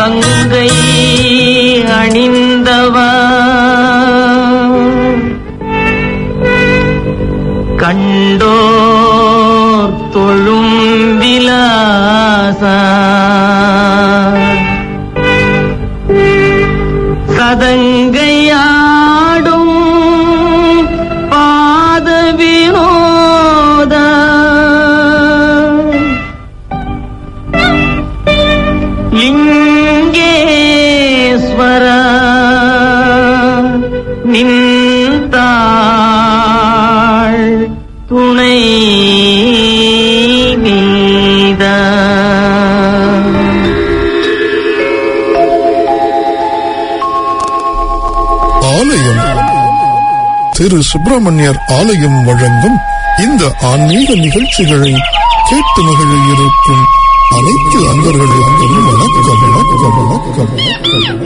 கங்கை அணிந்தவா கண்டோர் தொழும் விலாசா சதங்கையாடும் பாத வினோத லிங்கேஸ்வர நின்றாள் துணை நீத ஆலயம் திரு சுப்பிரமணியர் ஆலயம் வழங்கும் இந்த ஆன்மீக நிகழ்ச்சிகளை கேட்டு மகிழ இருக்கும் அனைத்து அன்பர்களுக்கும் வணக்கம் வணக்கம் வணக்கம் வணக்கம்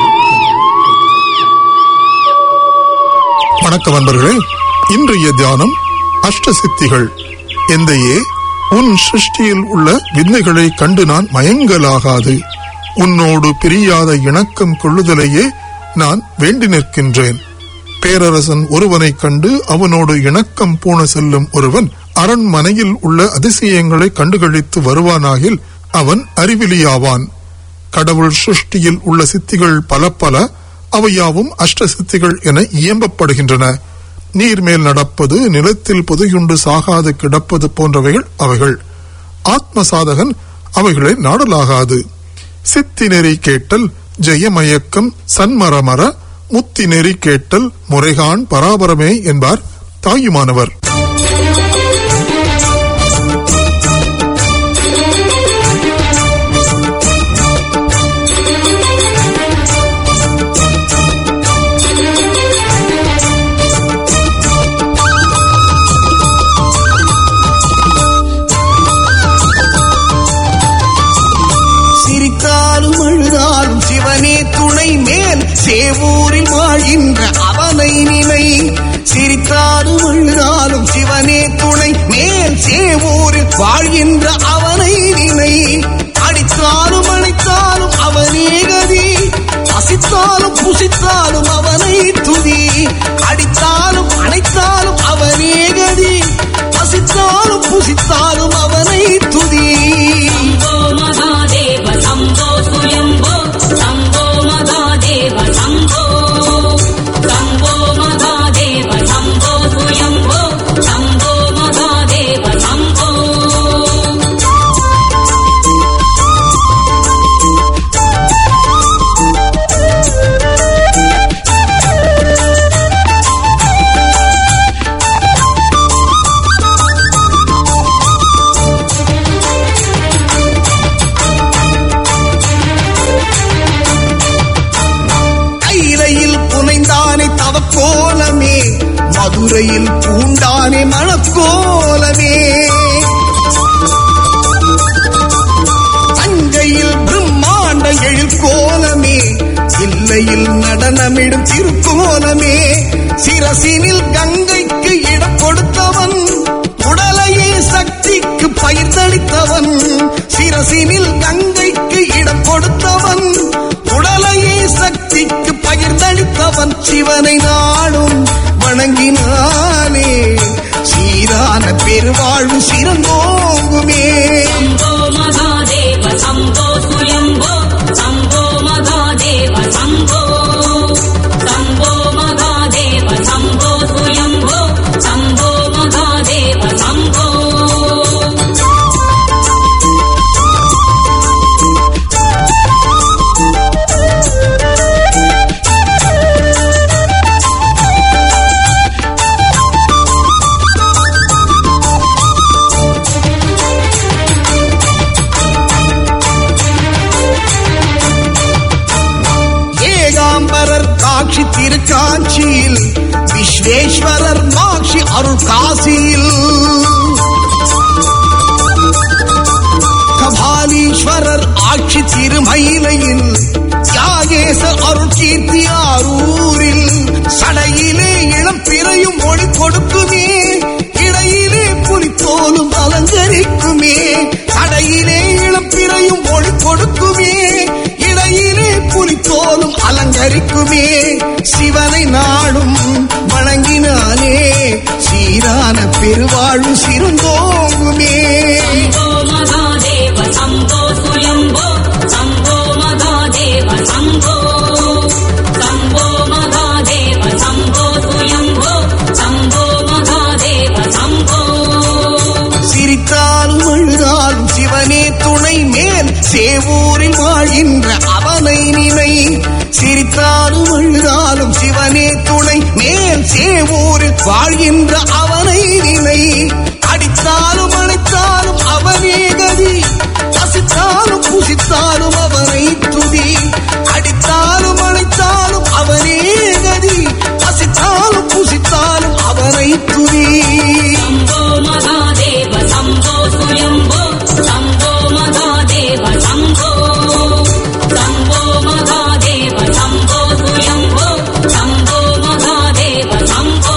வணக்கம் அன்பர்களே இன்றைய தியானம் அஷ்ட சித்திகள் எந்தையே உன் சிருஷ்டியில் உள்ள விந்தைகளை கண்டு நான் மயங்கலாகாது உன்னோடு பிரியாத இணக்கம் கொள்ளுதலையே நான் வேண்டி நிற்கின்றேன் பேரரசன் ஒருவனைக் கண்டு அவனோடு இணக்கம் பூண செல்லும் ஒருவன் அரண்மனையில் உள்ள அதிசயங்களை கண்டுகளித்து வருவானாகில் அவன் அறிவிலியாவான் கடவுள் சிருஷ்டியில் உள்ள சித்திகள் பல பல அவையாவும் அஷ்ட சித்திகள் என இயம்பப்படுகின்றன நீர் மேல் நடப்பது நிலத்தில் புதையுண்டு சாகாது கிடப்பது போன்றவைகள் அவைகள் ஆத்ம சாதகன் அவைகளை நாடலாகாது சித்தி நெறி கேட்டல் ஜெயமயக்கம் சன்மரமர முத்தி நெறி கேட்டல் முறைகான் பராபரமே என்பார் தாயுமானவர் சிரித்தாலும் அழுதாலும் சிவனே துணை மேல் சேவூரில் வாழ்கின்ற அவனை நினை சிரித்தாலும் அழுதாலும் சிவனே துணை மேல் சேவூரில் வாழ்கின்ற அவனை நினை அடித்தாலும் அணைத்தாலும் அவனே கதி அசித்தாலும் புசித்தாலும் அவனை துதி அடித்தாலும் அணைத்தாலும் அவனே கதி அசித்தாலும் புசித்தாலும் அவனை துதி शम्भो महादेव शम्भो स्वयम्भो शम्भो महादेव शम्भो शम्भो महादेव शम्भो स्वयम्भो शम्भो महादेव शम्भो கைலையில் புனைந்தானே தவக்கோலமே மதுரையில் பூண்டானே மணக்கோலமே தஞ்சையில் பிரம்மாண்ட எழில் கோலமே இல்லையில் நடனமிடும் திருக்கோலமே சிரசினில் கங்கைக்கு இடம் கொடுத்தவன் உடலையே சக்திக்கு பயிர்ந்தளித்தவன் சிரசினில் கங்கைக்கு இடம் கொடுத்தவன் உடலையே சக்திக்கு பகிர்ந்தளித்தவன் சிவனை நாடும் வணங்கினானே சீரான பெருவாழ்வு சிறந்தோங்குமே शम्भो महादेव शम्भो स्वयम्भो शम्भो महादेव शम्भो शम्भो महादेव शम्भो स्वयम्भो शम्भो महादेव शम्भो ஏகாம்பரர் காட்சி திருக்காட்சியில் விஸ்வேஸ்வரர் மாட்சி அருள் காசியில் கபாலீஸ்வரர் ஆட்சி திருமயிலையில் தியாகேச அருள் கீர்த்தி ஆரூரில் சடையிலே இளம் பிறையும் ஒளி கொடுக்குமே இடையிலே புலித்தோலும் அலங்கரிக்குமே சடையிலே இளம் பிறையும் ஒளி கொடுக்குமே இடை கொடுக்குமே சிவனை நாளும் வணங்கினாலே சீரான பெருவாழும் சிறுந்தோங்குமே शम्भो महादेव शम्भो स्वयम्भो शम्भो महादेव शम्भो शम्भो महादेव शम्भो स्वयम्भो शम्भो महादेव शम्भो சிரித்தாலும் அழுதாலும் சிவனே துணை மேல் சேவூரில் வாழ்கின்ற அவனை நினை சிரித்தாலும் அழுதாலும் சிவனே துணை மேல் சேவூரில் வாழ்கின்ற அவனை நினை அடித்தாலும் அழைத்தாலும் அவனே கதி பசித்தாலும் புசித்தாலும் அவனை துதி அடித்தாலும் அழைத்தாலும் அவனே கதி பசித்தாலும் புசித்தாலும் அவனை துதி शम्भो महादेव शम्भो स्वयम्भो शम्भो महादेव शम्भो शम्भो महादेव शम्भो स्वयम्भो शम्भो महादेव शम्भो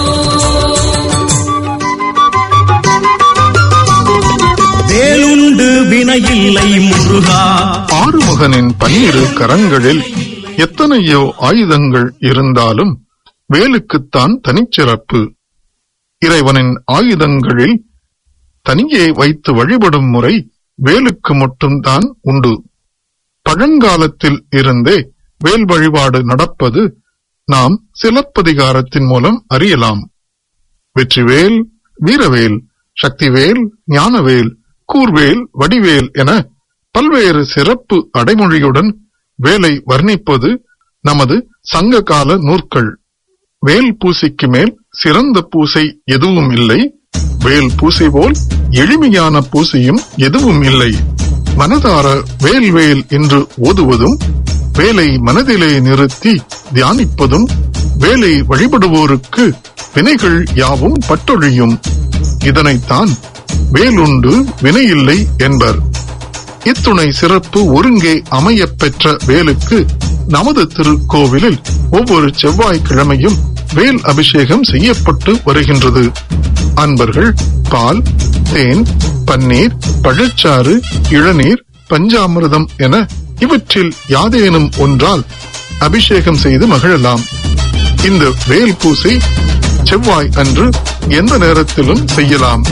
வேலுண்டு வினையில்லை முருகா ஆறுமுகனின் பன்னிரு கரங்களில் எத்தனையோ ஆயுதங்கள் இருந்தாலும் வேலுக்குத்தான் தனிச்சிறப்பு இறைவனின் ஆயுதங்களில் தனியே வைத்து வழிபடும் முறை வேலுக்கு மட்டும்தான் உண்டு பழங்காலத்தில் இருந்தே வேல் வழிபாடு நடப்பது நாம் சிலப்பதிகாரத்தின் மூலம் அறியலாம் வெற்றிவேல் வீரவேல் சக்திவேல் ஞானவேல் கூர்வேல் வடிவேல் என பல்வேறு சிறப்பு அடைமொழியுடன் வேலை வர்ணிப்பது நமது சங்ககால நூற்கள் வேல் பூசைக்கு மேல் சிறந்த பூசை எதுவும் இல்லை வேல் பூசை போல் எளிமையான பூசையும் எதுவும் இல்லை மனதார வேல் வேல் என்று ஓதுவதும் வேலை மனதிலே நிறுத்தி தியானிப்பதும் வேலை வழிபடுவோருக்கு வினைகள் யாவும் பட்டொழியும் இதனைத்தான் வேலுண்டு வினையில்லை என்பர் இத்துணை சிறப்பு ஒருங்கே அமையப் பெற்ற வேலுக்கு நமது திருக்கோவிலில் ஒவ்வொரு செவ்வாய்க்கிழமையும் வேல் அபிஷேகம் செய்யப்பட்டு வருகின்றது அன்பர்கள் பால் தேன் பன்னீர் பழச்சாறு இளநீர் பஞ்சாமிர்தம் என இவற்றில் யாதேனும் ஒன்றால் அபிஷேகம் செய்து மகிழலாம் இந்த வேல் பூசை செவ்வாய் அன்று எந்த நேரத்திலும் செய்யலாம்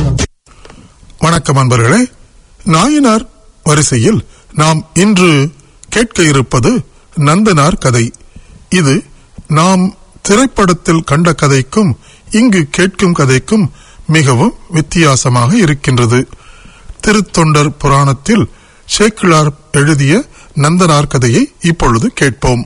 வணக்கம் அன்பர்களே நாயனார் வரிசையில் நாம் இன்று கேட்க இருப்பது நந்தனார் கதை இது நாம் திரைப்படத்தில் கண்ட கதைக்கும் இங்கு கேட்கும் கதைக்கும் மிகவும் வித்தியாசமாக இருக்கின்றது திருத்தொண்டர் புராணத்தில் சேக்கிழார் எழுதிய நந்தனார் கதையை இப்பொழுது கேட்போம்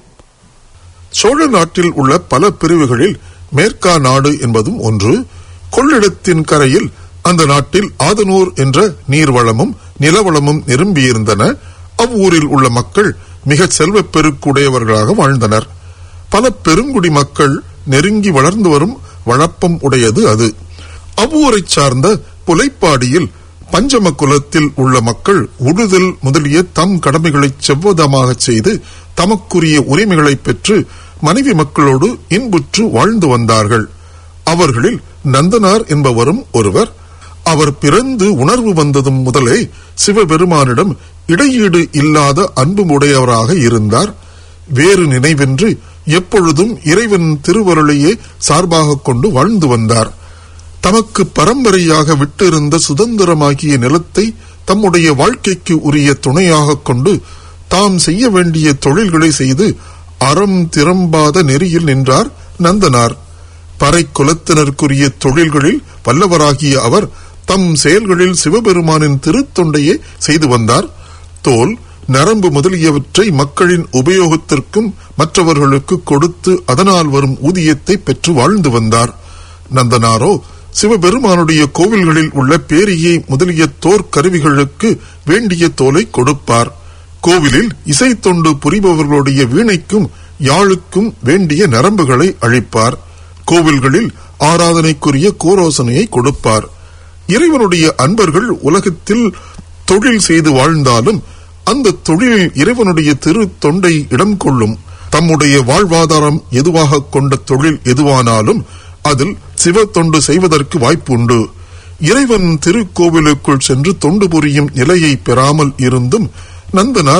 சோழ நாட்டில் உள்ள பல பிரிவுகளில் மேற்கா நாடு என்பதும் ஒன்று கொள்ளிடத்தின் கரையில் அந்த நாட்டில் ஆதனூர் என்ற நீர்வளமும் நிலவளமும் நிரம்பியிருந்தன அவ்வூரில் உள்ள மக்கள் மிக செல்வப் பெருக்குடையவர்களாக வாழ்ந்தனர் பல பெருங்குடி மக்கள் நெருங்கி வளர்ந்து வரும் வழப்பம் உடையது அது அவ்வூரைச் சார்ந்த புலைப்பாடியில் பஞ்சம குலத்தில் உள்ள மக்கள் உழுதல் முதலிய தம் கடமைகளை செவ்வதமாக செய்து தமக்குரிய உரிமைகளை பெற்று மனைவி மக்களோடு இன்புற்று வாழ்ந்து வந்தார்கள் அவர்களில் நந்தனார் என்பவரும் ஒருவர் அவர் பிறந்து உணர்வு வந்ததும் முதலே சிவபெருமானிடம் இடையீடு இல்லாத அன்பு உடையவராக இருந்தார் வேறு நினைவென்று எப்பொழுதும் இறைவன் திருவருளையே சார்பாக கொண்டு வாழ்ந்து வந்தார் தமக்கு பரம்பரையாக விட்டிருந்த சுதந்திரமாகிய நிலத்தை தம்முடைய வாழ்க்கைக்கு உரிய துணையாக கொண்டு தாம் செய்ய வேண்டிய தொழில்களை செய்து அறம் திறம்பாத நெறியில் நின்றார் நந்தனார் பறை குலத்தினருக்குரிய தொழில்களில் வல்லவராகிய அவர் தம் செயல்களில் சிவபெருமானின் திருத்தொண்டையே செய்து வந்தார் தோல் நரம்பு முதலியவற்றை மக்களின் உபயோகத்திற்கும் மற்றவர்களுக்கு கொடுத்து அதனால் வரும் ஊதியத்தை பெற்று வாழ்ந்து வந்தார் நந்தனாரோ சிவபெருமானுடைய கோவில்களில் உள்ள பேரியை முதலிய தோற் கருவிகளுக்கு வேண்டிய தோலை கொடுப்பார் கோவிலில் இசைத்தொண்டு புரிபவர்களுடைய வீணைக்கும் யாழுக்கும் வேண்டிய நரம்புகளை அழிப்பார் கோவில்களில் ஆராதனைக்குரிய கோரோசனையை கொடுப்பார் இறைவனுடைய அன்பர்கள் உலகத்தில் தொழில் செய்து வாழ்ந்தாலும் அந்த தொழிலில் இறைவனுடைய திரு தொண்டை இடம் கொள்ளும் தம்முடைய வாழ்வாதாரம் எதுவாக கொண்ட தொழில் எதுவானாலும் அதில் சிவ தொண்டு செய்வதற்கு வாய்ப்பு உண்டு இறைவன் திருக்கோவிலுக்குள் சென்று தொண்டு புரியும் நிலையை பெறாமல் இருந்தும் நந்தனார்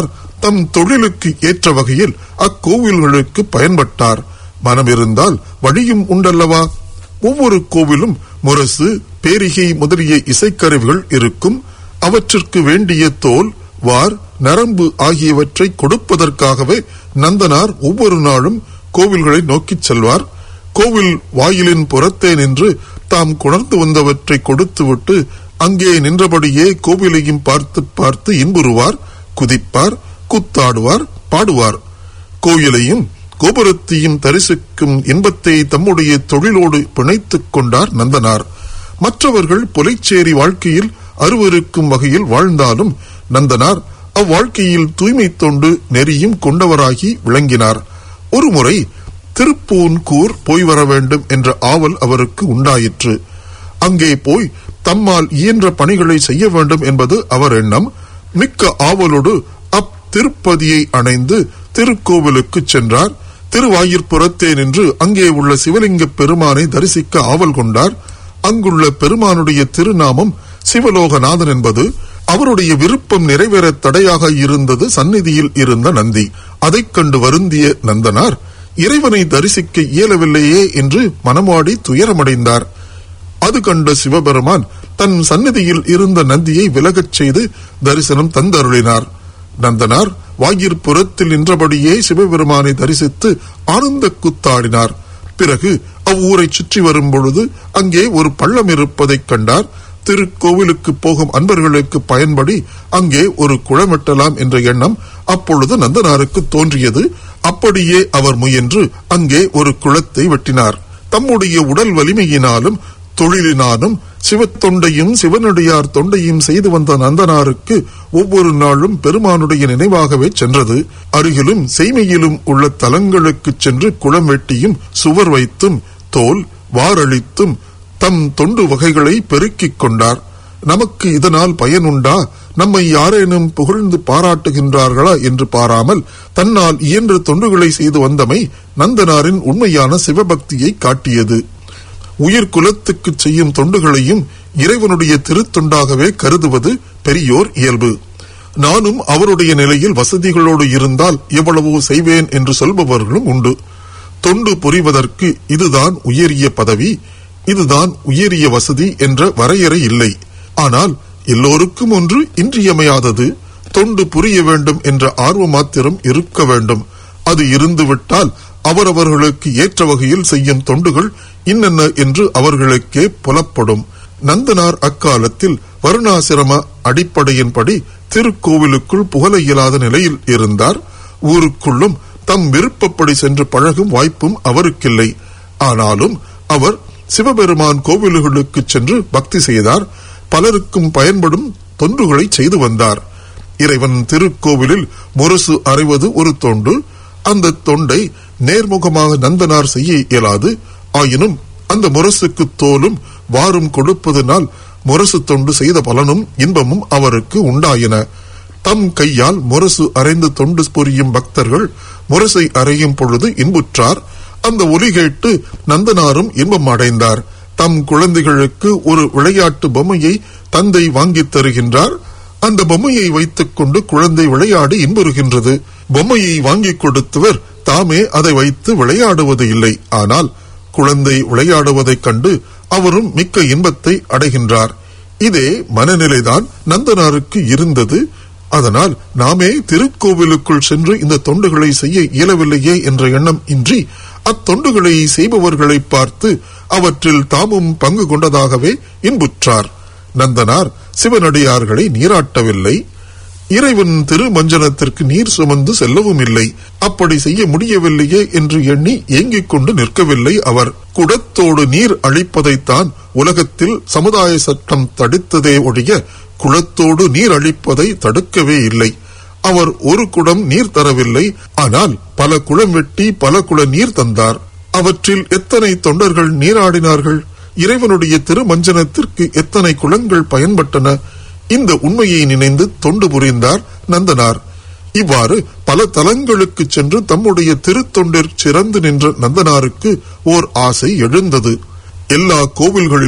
தம் தொழிலுக்கு ஏற்ற வகையில் அக்கோவில்களுக்கு பயன்பட்டார் மனம் இருந்தால் வழியும் உண்டல்லவா ஒவ்வொரு கோவிலும் முரசு பேரிகை முதலிய இசைக்கருவிகள் இருக்கும் அவற்றிற்கு வேண்டிய தோல் வார் நரம்பு ஆகியவற்றை கொடுப்பதற்காகவே நந்தனார் ஒவ்வொரு நாளும் கோவில்களை நோக்கிச் செல்வார் கோவில் வாயிலின் புறத்தே நின்று தாம் கொணர்ந்து வந்தவற்றை கொடுத்துவிட்டு அங்கே நின்றபடியே கோவிலையும் பார்த்து பார்த்து இன்புறுவார் குதிப்பார் குத்தாடுவார் பாடுவார் கோயிலையும் கோபுரத்தையும் தரிசிக்கும் இன்பத்தை தம்முடைய தொழிலோடு பிணைத்துக் கொண்டார் நந்தனார் மற்றவர்கள் புலைச்சேரி வாழ்க்கையில் அருவருக்கும் வகையில் வாழ்ந்தாலும் நந்தனார் அவ்வாழ்க்கையில் தூய்மை தொண்டு நெறியும் கொண்டவராகி விளங்கினார் ஒருமுறை திருப்பூன்கூர் போய் வர வேண்டும் என்ற ஆவல் அவருக்கு உண்டாயிற்று அங்கே போய் தம்மால் இயன்ற பணிகளை செய்ய வேண்டும் என்பது அவர் எண்ணம் மிக்க ஆவலோடு அத்திருப்பதியை அணைந்து திருக்கோவிலுக்கு சென்றார் திருவாயிற்புறத்தே நின்று அங்கே உள்ள சிவலிங்க பெருமானை தரிசிக்க ஆவல் கொண்டார் அங்குள்ள பெருமானுடைய திருநாமம் சிவலோகநாதன் என்பது அவருடைய விருப்பம் நிறைவேற தடையாக இருந்தது சந்நிதியில் இருந்த நந்தி அதைக் கண்டு வருந்திய நந்தனார் இறைவனை தரிசிக்க இயலவில்லையே என்று மனமாடி துயரமடைந்தார் அது கண்ட சிவபெருமான் தன் சந்நிதியில் இருந்த நந்தியை விலகச் செய்து தரிசனம் தந்தருளினார் நந்தனார் வாயிற்புறத்தில் நின்றபடியே சிவபெருமானை தரிசித்து ஆனந்த குத்தாடினார் பிறகு அவ்வூரைச் சுற்றி வரும் பொழுது அங்கே ஒரு பள்ளம் இருப்பதைக் கண்டார் திருக்கோவிலுக்கு போகும் அன்பர்களுக்கு பயன்படி அங்கே ஒரு குளமெட்டலாம் என்ற எண்ணம் அப்பொழுது நந்தனாருக்கு தோன்றியது அப்படியே அவர் முயன்று அங்கே ஒரு குளத்தை வெட்டினார் தம்முடைய உடல் வலிமையினாலும் தொழிலினாலும் சிவத்தொண்டையும் சிவனடியார் தொண்டையும் செய்து வந்த நந்தனாருக்கு ஒவ்வொரு நாளும் பெருமானுடைய நினைவாகவே சென்றது அருகிலும் செய்மையிலும் உள்ள தலங்களுக்கு சென்று குளம் வெட்டியும் சுவர் வைத்தும் தோல் வாரளித்தும் தம் தொண்டு வகைகளை பெருக்கிக் கொண்டார் நமக்கு இதனால் பயனுண்டா நம்மை யாரேனும் புகழ்ந்து பாராட்டுகின்றார்களா என்று பாராமல் தன்னால் இயன்ற தொண்டுகளை செய்து வந்தமை நந்தனாரின் உண்மையான சிவபக்தியை காட்டியது உயிர் குலத்துக்கு செய்யும் தொண்டுகளையும் இறைவனுடைய திருத்தொண்டாகவே கருதுவது பெரியோர் இயல்பு நானும் அவருடைய நிலையில் வசதிகளோடு இருந்தால் எவ்வளவோ செய்வேன் என்று சொல்பவர்களும் உண்டு தொண்டு புரிவதற்கு இதுதான் உயரிய பதவி இதுதான் உயரிய வசதி என்ற வரையறை இல்லை ஆனால் எல்லோருக்கும் ஒன்று இன்றியமையாதது தொண்டு புரிய வேண்டும் என்ற ஆர்வ மாத்திரம் இருக்க வேண்டும் அது இருந்துவிட்டால் அவரவர்களுக்கு ஏற்ற வகையில் செய்யும் தொண்டுகள் இன்னென்ன என்று அவர்களுக்கே புலப்படும் நந்தனார் அக்காலத்தில் வருணாசிரம அடிப்படையின்படி திருக்கோவிலுக்குள் புகழ இயலாத நிலையில் இருந்தார் ஊருக்குள்ளும் தம் விருப்பப்படி சென்று பழகும் வாய்ப்பும் அவருக்கில்லை ஆனாலும் அவர் சிவபெருமான் கோவில்களுக்கு சென்று பக்தி செய்தார் பலருக்கும் பயன்படும் தொண்டுகளை செய்து வந்தார் இறைவன் திருக்கோவிலில் முரசு அறைவது ஒரு தொண்டு அந்த தொண்டை நேர்முகமாக நந்தனார் செய்ய இயலாது ஆயினும் அந்த முரசுக்கு தோலும் வாரும் கொடுப்பதனால் முரசு தொண்டு செய்த பலனும் இன்பமும் அவருக்கு உண்டாயின தம் கையால் முரசு அரைந்து தொண்டு புரியும் பக்தர்கள் முரசை அறையும் பொழுது இன்புற்றார் அந்த ஒலி கேட்டு நந்தனாரும் இன்பம் அடைந்தார் தம் குழந்தைகளுக்கு ஒரு விளையாட்டு பொம்மையை தந்தை வாங்கித் தருகின்றார் அந்த பொம்மையை வைத்துக் கொண்டு குழந்தை விளையாடி இன்புறுகின்றது பொம்மையை வாங்கிக் கொடுத்தவர் தாமே அதை வைத்து விளையாடுவது இல்லை ஆனால் குழந்தை விளையாடுவதைக் கண்டு அவரும் மிக்க இன்பத்தை அடைகின்றார் இதே மனநிலைதான் நந்தனாருக்கு இருந்தது அதனால் நாமே திருக்கோவிலுக்குள் சென்று இந்த தொண்டுகளை செய்ய இயலவில்லையே என்ற எண்ணம் இன்றி அத்தொண்டுகளை செய்பவர்களை பார்த்து அவற்றில் தாமும் பங்கு கொண்டதாகவே இன்புற்றார் நந்தனார் சிவனடியார்களை நீராட்டவில்லை இறைவன் திருமஞ்சனத்திற்கு நீர் சுமந்து செல்லவும் இல்லை அப்படி செய்ய முடியவில்லையே என்று எண்ணி ஏங்கிக் கொண்டு நிற்கவில்லை அவர் குடத்தோடு நீர் அளிப்பதைத்தான் உலகத்தில் சமுதாய சட்டம் தடுத்ததே ஒழிய குளத்தோடு நீர் அளிப்பதை தடுக்கவே இல்லை அவர் ஒரு குடம் நீர் தரவில்லை ஆனால் பல குளம் வெட்டி பல குள நீர் தந்தார் அவற்றில் எத்தனை தொண்டர்கள் நீராடினார்கள் இறைவனுடைய திருமஞ்சனத்திற்கு எத்தனை குளங்கள் பயன்பட்டன இந்த உண்மையை நினைந்து தொண்டு புரிந்தார் நந்தனார் இவ்வாறு பல தலங்களுக்கு சென்று தம்முடைய திருத்தொண்டிற் சிறந்து நின்ற நந்தனாருக்கு ஓர் ஆசை எழுந்தது எல்லா கோவில்களிலும்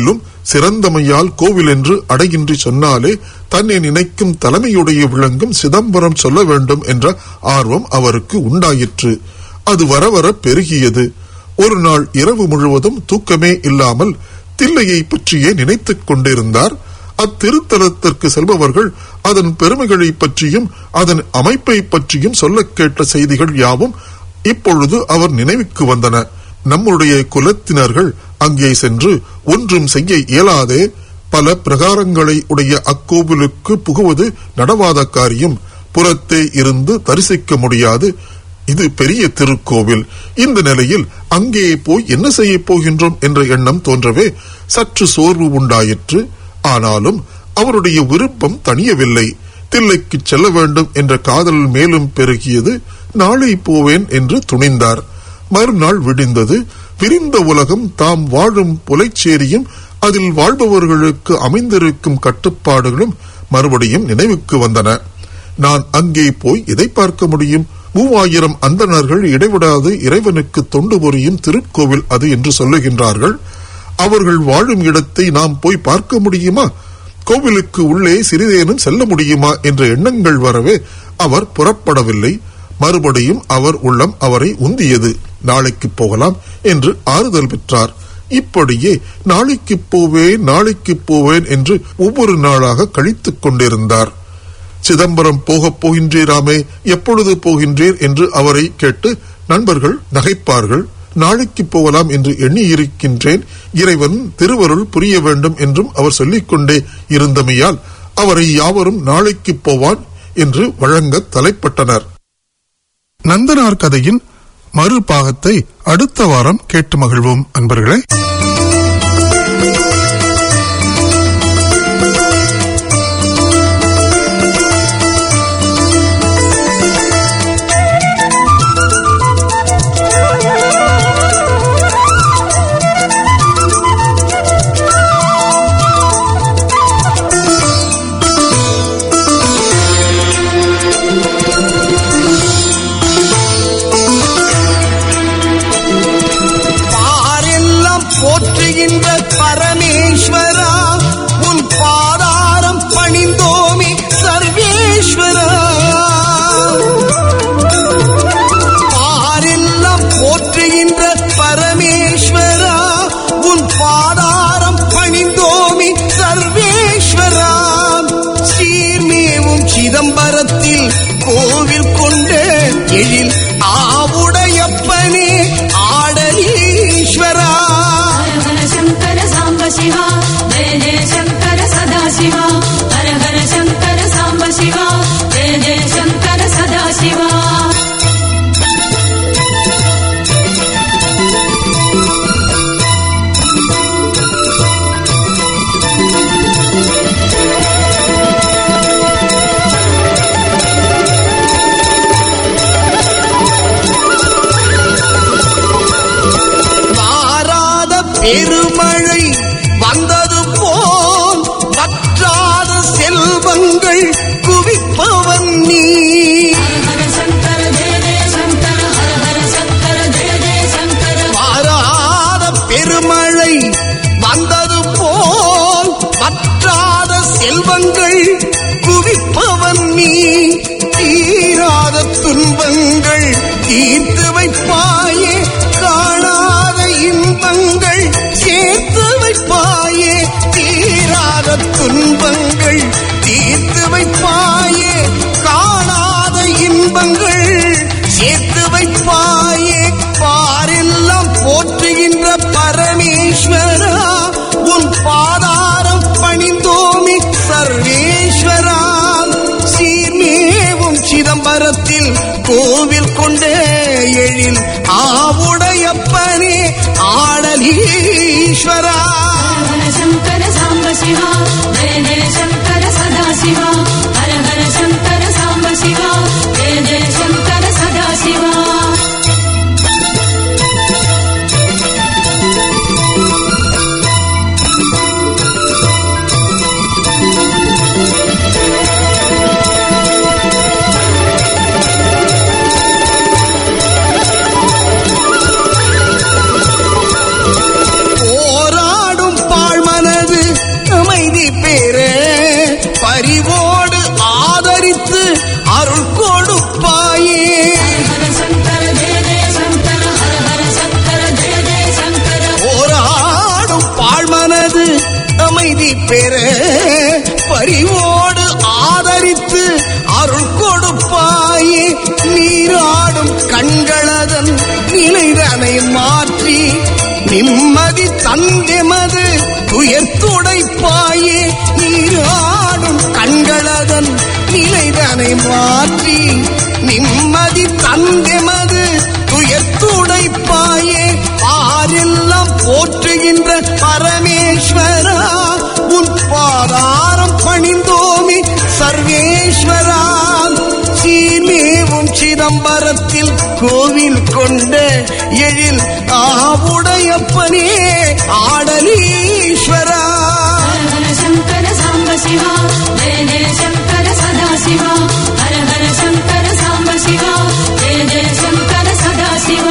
சிறந்தமையால் கோவில் என்று அடையின்றி சொன்னாலே தன்னை நினைக்கும் தலைமையுடைய விளங்கும் சிதம்பரம் சொல்ல வேண்டும் என்ற ஆர்வம் அவருக்கு உண்டாயிற்று அது வர வர பெருகியது ஒரு நாள் இரவு முழுவதும் தூக்கமே இல்லாமல் தில்லையை பற்றியே நினைத்துக் கொண்டிருந்தார் அத்திருத்தலத்திற்கு செல்பவர்கள் அதன் பெருமைகளை பற்றியும் அதன் அமைப்பை பற்றியும் சொல்லக் கேட்ட செய்திகள் யாவும் இப்பொழுது அவர் நினைவுக்கு வந்தன நம்முடைய குலத்தினர்கள் அங்கே சென்று ஒன்றும் செய்ய இயலாதே பல பிரகாரங்களை உடைய அக்கோவிலுக்கு புகுவது நடவாத காரியம் புறத்தே இருந்து தரிசிக்க முடியாது இது பெரிய திருக்கோவில் இந்த நிலையில் அங்கே போய் என்ன செய்ய போகின்றோம் என்ற எண்ணம் தோன்றவே சற்று சோர்வு உண்டாயிற்று ஆனாலும் அவருடைய விருப்பம் தணியவில்லை தில்லைக்கு செல்ல வேண்டும் என்ற காதல் மேலும் பெருகியது நாளை போவேன் என்று துணிந்தார் மறுநாள் விடிந்தது விரிந்த உலகம் தாம் வாழும் புலைச்சேரியும் அதில் வாழ்பவர்களுக்கு அமைந்திருக்கும் கட்டுப்பாடுகளும் மறுபடியும் நினைவுக்கு வந்தன நான் அங்கே போய் எதை பார்க்க முடியும் மூவாயிரம் அந்தணர்கள் இடைவிடாது இறைவனுக்கு தொண்டு புரியும் திருக்கோவில் அது என்று சொல்லுகின்றார்கள் அவர்கள் வாழும் இடத்தை நாம் போய் பார்க்க முடியுமா கோவிலுக்கு உள்ளே சிறிதேனும் செல்ல முடியுமா என்ற எண்ணங்கள் வரவே அவர் புறப்படவில்லை மறுபடியும் அவர் உள்ளம் அவரை உந்தியது நாளைக்கு போகலாம் என்று ஆறுதல் பெற்றார் இப்படியே நாளைக்கு போவேன் நாளைக்கு போவேன் என்று ஒவ்வொரு நாளாக கழித்துக் கொண்டிருந்தார் சிதம்பரம் போகப் போகின்றீராமே எப்பொழுது போகின்றீர் என்று அவரை கேட்டு நண்பர்கள் நகைப்பார்கள் நாளைக்கு போகலாம் என்று எண்ணி இருக்கின்றேன் இறைவன் திருவருள் புரிய வேண்டும் என்றும் அவர் சொல்லிக்கொண்டே இருந்தமையால் அவரை யாவரும் நாளைக்கு போவான் என்று வழங்க தலைப்பட்டனர் நந்தனார் கதையின் மறுபாகத்தை அடுத்த வாரம் கேட்டு மகிழ்வோம் அன்பர்களே பாரெல்லாம் போற்றுகின்ற பரமேஸ்வரா உன் பாதாரம் பணிந்தோமி சர்வேஸ்வரா பாரெல்லாம் போற்றுகின்ற பரமேஸ்வரா உன் பாதாரம் பணிந்தோமி சர்வேஸ்வரா சீர்மேவும் சிதம்பரத்தில் கோவில் கொண்ட எழில் ஆவுடையப்பனே ஆடலீஸ்வரா हर हर शङ्कर साम्ब शिवा जय जय शङ्कर सदा शिवा हर हर शङ्कर साम्ब शिवा जय जय शङ्कर सदा शिवा மாறாத பெருமழை வந்தது போல் வற்றாத செல்வங்கள் குவிப்பவன் நீ हर शङ्कर जय जय शङ्कर हर हर शङ्कर जय जय शङ्कर மாறாத பெருமழை வந்தது போல் வற்றாத செல்வங்கள் குவிப்பவன் நீ தீராத துன்பங்கள் தீர்த்து வைப்பாயே காணாத இன்பங்கள் சேர்த்து வைப்பாயே தீராத துன்பங்கள் தீர்த்து வைப்பாயே காணாத இன்பங்கள் சேர்த்து வைப்பாயே பாரெல்லாம் போற்றுகின்ற பரமேஸ்வரா உன் பாதாரம் பணிந்தோமி சர்வேஸ்வரா சீர்மேவும் சிதம்பரத்தில் கோவில் கொண்டே எழில் ஆவுடையப்பனே ஆடலீஸ்வரா हर शङ्कर साम्ब शिवा जय जय शङ्कर सदा शिवा हर हर शङ्कर साम्ब शिवा जय जय शङ्कर सदा शिवा போராடும் பெற பரிவோடு ஆதரித்து அருள் கொடுப்பாயே நீராடும் கண்களதன் நிலைதனை மாற்றி நிம்மதி தந்தெமது துயர்த்துடைப்பாயே நீராடும் கண்களதன் நிலைதனை மாற்றி நிம்மதி தந்தெமது துயர்த்துடைப்பாயே ஆரெல்லாம் போற்றுகின்ற பரமேஸ்வரா உன் பாதாரம் பணிந்தோமே சர்வேஸ்வரா சீமேவும் சிதம்பரத்தில் கோவில் கொண்ட எழில் ஆவுடையப்பனே ஆடலீஸ்வரா हर हर शङ्कर साम्ब शिवा जय जय शङ्कर सदा शिवा हर हर शङ्कर साम्ब शिवा जय जय शङ्कर सदा शिवा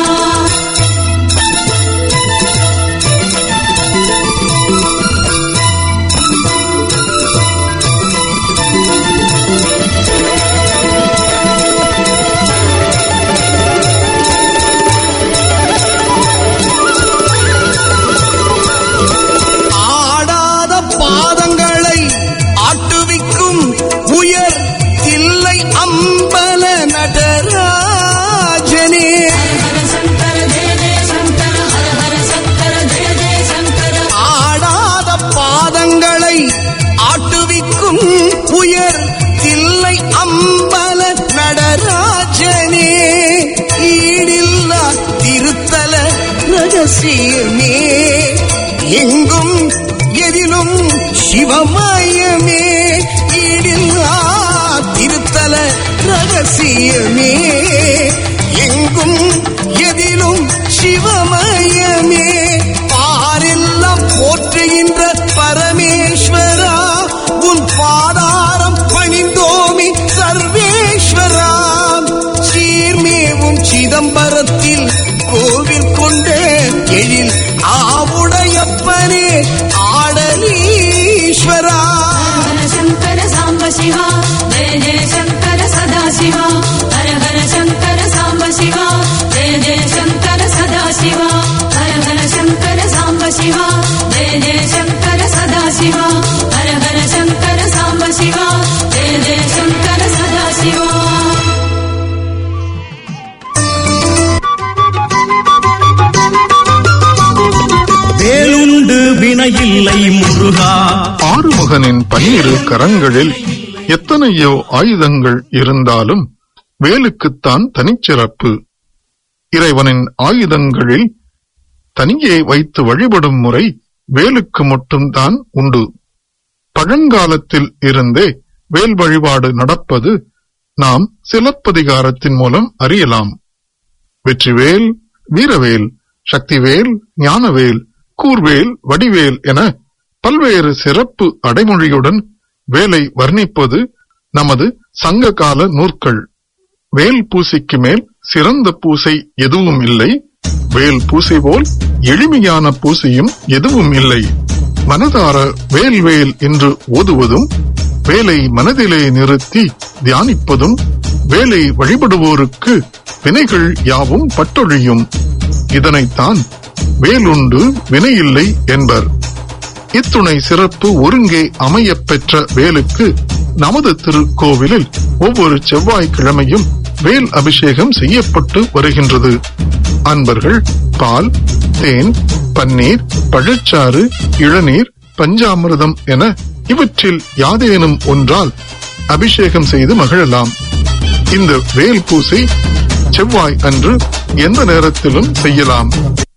ஆடாத பாதங்களை ஆட்டுவிக்கும் உயர் தில்லை அம்பல நடராஜனே हर शङ्कर जय जय शङ्कर हर हर शङ्कर जय जय शङ्कर ஆடாத பாதங்களை ஆட்டுவிக்கும் உயர் தில்லை அம்பல நடராஜனே ஈடில்லா திருத்தல ரகசியமே எங்கும் எதிலும் சிவமயமே ஈடில்லா திருத்தல ரகசியமே எங்கும் எதிலும் சிவமயமே பாரெல்லாம் போற்றுகின்ற பரமேஸ்வரா உன் பாதாரம் பணிந்தோமி சர்வேஸ்வரா சீர்மேவும் சிதம்பரத்தில் கோவில் கொண்ட எழில் ஆவுடையப்பனே ஆடலீஸ்வரா हर शङ्कर साम्ब शिवा जय जय शङ्कर सदा शिवा हर हर शङ्कर साम्ब शिवा जय जय शङ्कर सदा शिवा हर हर शङ्कर साम्ब शिवा जय जय शङ्कर सदा शिवा हर हर शङ्कर साम्ब शिवा जय जय शङ्कर सदा शिवा வேலுண்டு வினையில்லை முருகா ஆறுமுகனின் பன்னிரு கரங்களில் எத்தனையோ ஆயுதங்கள் இருந்தாலும் வேலுக்குத்தான் தனிச்சிறப்பு இறைவனின் ஆயுதங்களில் தனியே வைத்து வழிபடும் முறை வேலுக்கு மட்டும்தான் உண்டு பழங்காலத்தில் இருந்தே வேல் வழிபாடு நடப்பது நாம் சிலப்பதிகாரத்தின் மூலம் அறியலாம் வெற்றிவேல் வீரவேல் சக்திவேல் ஞானவேல் கூர்வேல் வடிவேல் என பல்வேறு சிறப்பு அடைமொழியுடன் வேலை வர்ணிப்பது நமது சங்ககால நூற்கள் வேல் பூசைக்கு மேல் சிறந்த பூசை எதுவும் இல்லை வேல் பூசை போல் எளிமையான பூசையும் எதுவும் இல்லை மனதார வேல் வேல் என்று ஓதுவதும் வேலை மனதிலே நிறுத்தி தியானிப்பதும் வேலை வழிபடுவோருக்கு வினைகள் யாவும் பட்டொழியும் இதனைத்தான் வேலுண்டு வினையில்லை என்பர் இத்துணை சிறப்பு ஒருங்கே அமையப் பெற்ற வேலுக்கு நமது திருக்கோவிலில் ஒவ்வொரு செவ்வாய்க்கிழமையும் வேல் அபிஷேகம் செய்யப்பட்டு வருகின்றது அன்பர்கள் பால் தேன் பன்னீர் பழச்சாறு இளநீர் பஞ்சாமிர்தம் என இவற்றில் யாதேனும் ஒன்றால் அபிஷேகம் செய்து மகிழலாம் இந்த வேல் பூசை செவ்வாய் அன்று எந்த நேரத்திலும் செய்யலாம்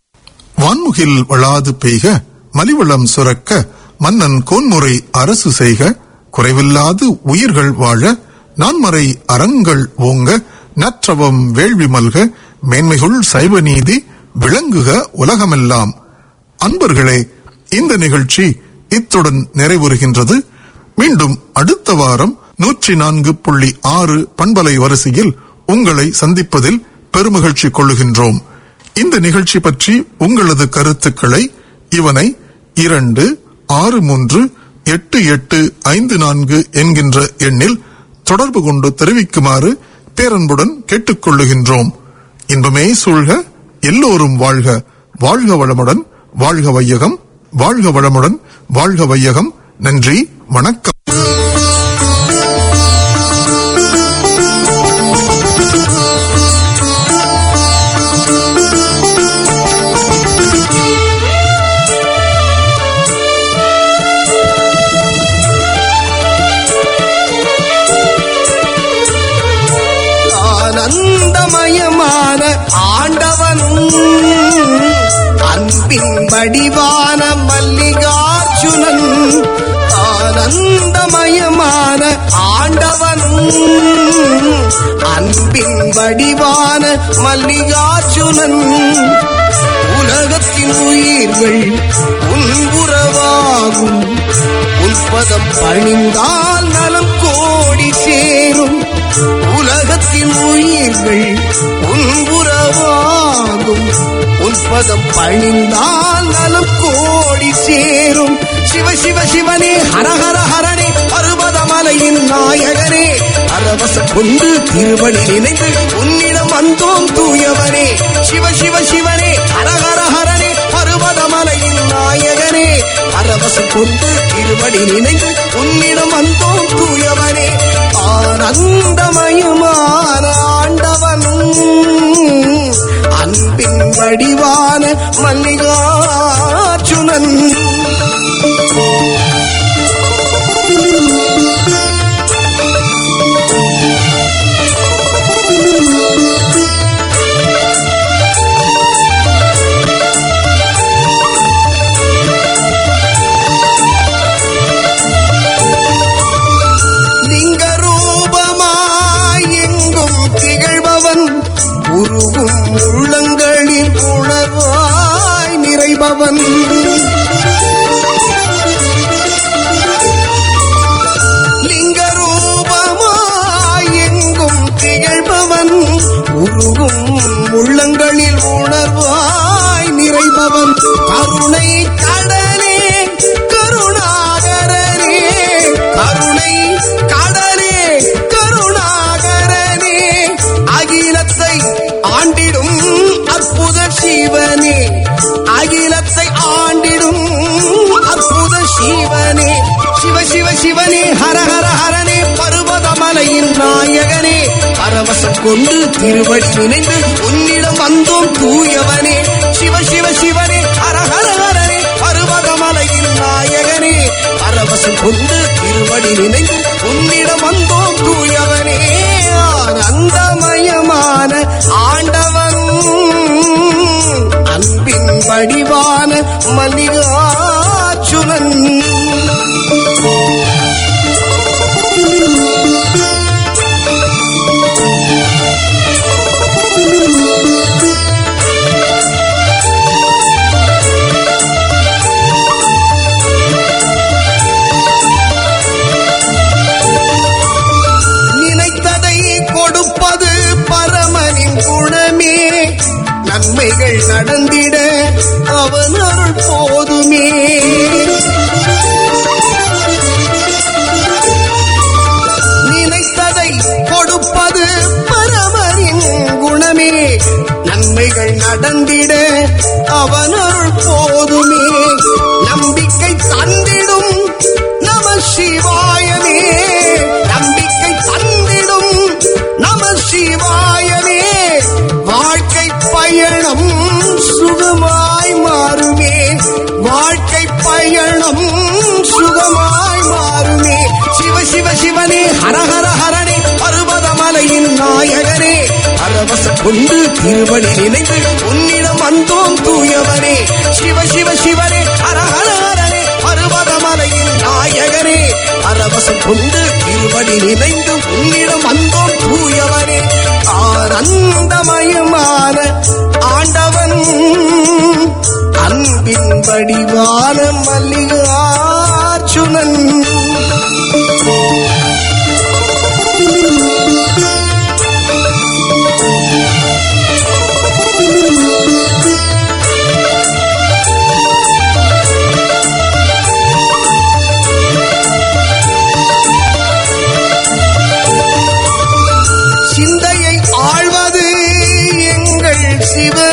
வான்முகில் வளாது பெய்க மலிவளம் சுரக்க மன்னன் கோன்முறை அரசு செய்க குறைவில்லாது உயிர்கள் வாழ நான்மறை அறங்கள் ஓங்க நற்றவம் வேள்வி மல்க மேன்மைகுள் சைவ நீதி விளங்குக உலகமெல்லாம் அன்பர்களே இந்த நிகழ்ச்சி இத்துடன் நிறைவுறுகின்றது மீண்டும் அடுத்த வாரம் நூற்றி நான்கு புள்ளி ஆறு பண்பலை வரிசையில் உங்களை சந்திப்பதில் பெருமகிழ்ச்சி கொள்ளுகின்றோம் இந்த நிகழ்ச்சி பற்றி உங்களது கருத்துக்களை இவனை இரண்டு ஆறு மூன்று எட்டு எட்டு ஐந்து நான்கு என்கின்ற எண்ணில் தொடர்பு கொண்டு தெரிவிக்குமாறு பேரன்புடன் கேட்டுக்கொள்ளுகின்றோம் இன்பமே சூழ்க எல்லோரும் வாழ்க வாழ்க வளமுடன் வாழ்க வையகம் வாழ்க வளமுடன் வாழ்க வையகம் நன்றி வணக்கம் ஆனந்தமயமான ஆண்டவன் அன்பின் வடிவான மல்லிகார்ஜுனன் ஆனந்தமயமான ஆண்டவன் அன்பின் வடிவான மல்லிகார்ஜுனன் உலகத்தின் உயிர்கள் உன் உறவாகும் உன்பதம் பணிந்தால் நலம் கோடி சேரும் உலகத்தின் உயிர்கள் உன் உறவாகும் உன்பதம் பணிந்தால் நலம் கோடி சேரும் சிவ சிவ சிவனே ஹரஹர ஹரணே பருவதமலையின் நாயகனே அரவச கொண்டு திருவடி நினைந்து உன்னிடம் வந்தோம் தூயவனே சிவ சிவ சிவனே ஹரஹர ஹரணே பருவதமலையின் நாயகனே அரவசம் கொண்டு திருவடி நினைந்து உன்னிடம் வந்தோம் தூயவனே ஆனந்தமயமான ஆண்டவன் அன்பின் வடிவான மல்லிகார்ஜுனன் லிங்க ரூபமாய் எங்கும் திகழ்பவன் உருகும் உள்ளங்களில் உணர்வாய் நிறைபவன் லிங்க ரூபமாய் எங்கும் திகழ்பவன் உருகும் உள்ளங்களில் உணர்வாய் நிறைபவன் கருணை கடலே கருணாகரனே கருணை கடலே கருணாகரனே அகிலத்தை ஆண்டிடும் அற்புத சிவனே அகிலத்தை ஆண்டிடும் அற்புத சிவனே சிவ சிவ சிவனே ஹர ஹர ஹரனே பருவதமலையின் நாயகனே பரவசம் கொண்டு திருவடி நினைந்து உன்னிடம் வந்தோம் தூயவனே சிவ சிவ சிவனே ஹர ஹர ஹரனே பருவதமலையின் நாயகனே பரவசம் கொண்டு திருவடி நினைந்து உன்னிடம் வந்தோம் தூயவனே ஆனந்தமயமான ஆண்டவன் அன்பின் வடிவான மல்லிகார்ஜுனன் நினைத்ததை கொடுப்பது பரமனின் குணமே நன்மைகள் நடந்திட அவன் அருள் போதுமே நினைத்ததை கொடுப்பது பரமனின் குணமே நன்மைகள் நடந்திட அவன் அருள் போதுமே நம்பிக்கை தந்திடும் நம சிவாயமே நம்பிக்கை தந்திடும் நம சிவாயமே வாழ்க்கை பயணம் சுகமாய் மாறுமே வாழ்க்கை பயணம் சுகமாய் மாறுமே சிவ சிவ சிவனே ஹர ஹர ஹரணே பருவதமலையின் நாயகனே அரவச கொண்டு திருவடி நினைந்து உன்னிடம் வந்தோம் தூயவனே சிவ சிவ சிவனே ஹர ஹர ஹரணே பருவதமலையின் நாயகனே அரவசம் கொண்டு திருவடி நினைந்து உன்னிடம் வந்தோம் தூயவனே ஆனந்தமயமான ஆண்டவன் அன்பின் வடிவான மல்லிகார்ஜுனன் சிந்தையை ஆழ்வது எங்கள் சிவ